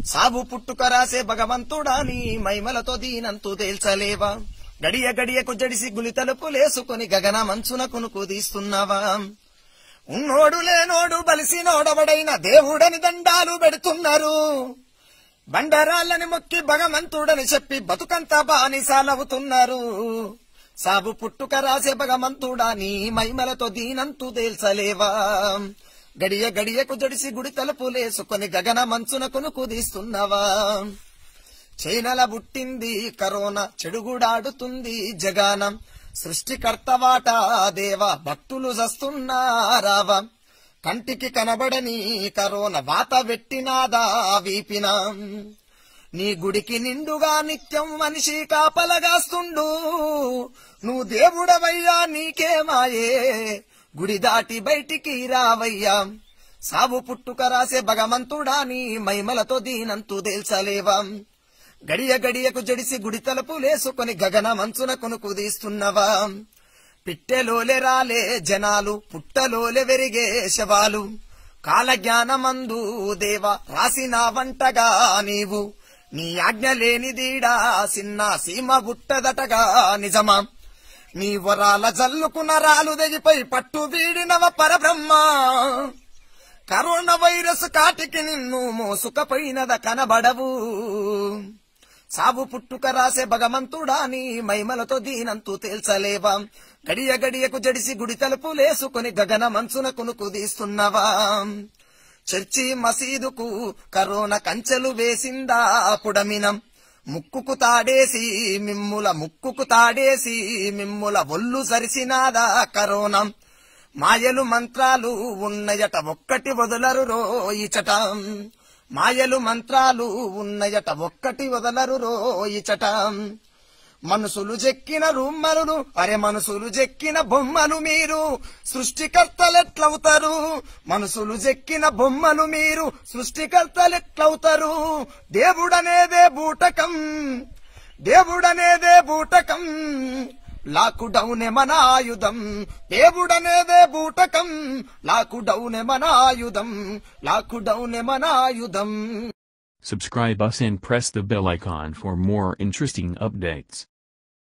సాబు పుట్టుక రాసే భగవంతుడా నీ మైమలతో దీనంతు తేల్చలేవా గడియ గడియకు జడిసి గులి తలుపులేసుకొని గగన మంచున కునుకు తీస్తున్నావా ఉన్నోడు లేనోడు బలిసినోడవడైన దేవుడని దండాలు పెడుతున్నారు బండరాళ్ళని మొక్కి భగవంతుడని చెప్పి బతుకంతా బానిసాలవుతున్నారు సాబు పుట్టుక రాసే భగవంతుడా నీ మైమలతో దీనంతు తేల్చలేవా గడియ గడియకు జడిసి గుడి తలుపులేసుకొని గగన మంచున కొనుకు తీస్తున్నావా చైనల పుట్టింది కరోనా చెడుగుడాడుతుంది జగానం సృష్టికర్తవాట దేవ భక్తులు జస్తున్నారావా కంటికి కనబడని కరోనా వాత వెట్టినాదా వీపిన నీ గుడికి నిండుగా నిత్యం మనిషి కాపలగాస్తుండు నువ్వు దేవుడవయ్యా నీకే మాయే గుడి దాటి బయటికి రావయ్యా సావు పుట్టుక రాసే భగవంతుడా నీ మైమలతో దీనంతు తేల్చలేవా గడియ గడియకు జడిసి గుడి తలుపులేసుకొని గగన మంచున కొనుకు తీస్తున్నవా పిట్టెలోలే రాలే జనాలు పుట్టలోలే వెరిగే శవాలు కాలజ్ఞానమందు దేవ రాసిన వంటగా నీవు నీ ఆజ్ఞ లేనిదీడా సిన్న సీమ బుట్టదటగా నిజమా నీ వరాల జల్లుకున్న రాలు దగిపై పట్టు వీడినవ పరబ్రహ్మ కరోనా వైరస్ కాటికి నిన్ను మోసుకపోయినద కనబడవు సాగు పుట్టుక రాసే భగవంతుడా నీ మైమలతో దీనంతు తేల్చలేవా గడియ గడియకు జడిసి గుడి తలుపులేసుకొని గగన మంచున కొనుకు తీస్తున్నవా చర్చి మసీదుకు కరోనా కంచెలు వేసిందా పుడమినం ముక్కుకు తాడేసి మిమ్ముల ముక్కుకు తాడేసి మిమ్ముల ఒళ్ళు సరిసినాదా కరోనా మాయలు మంత్రాలు ఉన్నయట ఒక్కటి వదలరు రోయిచట మాయలు మంత్రాలు ఉన్నయట ఒక్కటి వదలరు రోయిచట మనసులు చెక్కిన రుమ్మలు అరే మనసులు చెక్కిన బొమ్మలు మీరు సృష్టికర్తలెట్లవుతారు మనసులు చెక్కిన బొమ్మలు మీరు సృష్టికర్తలెట్లవుతారు దేవుడనేదే బూటకం దేవుడనేదే బూటకం లాకుడౌనే మన ఆయుధం దేవుడనేదే బూటకం లాకుడౌనే మన ఆయుధం లాకుడౌనే మన ఆయుధం Subscribe us and press the bell icon for more interesting updates.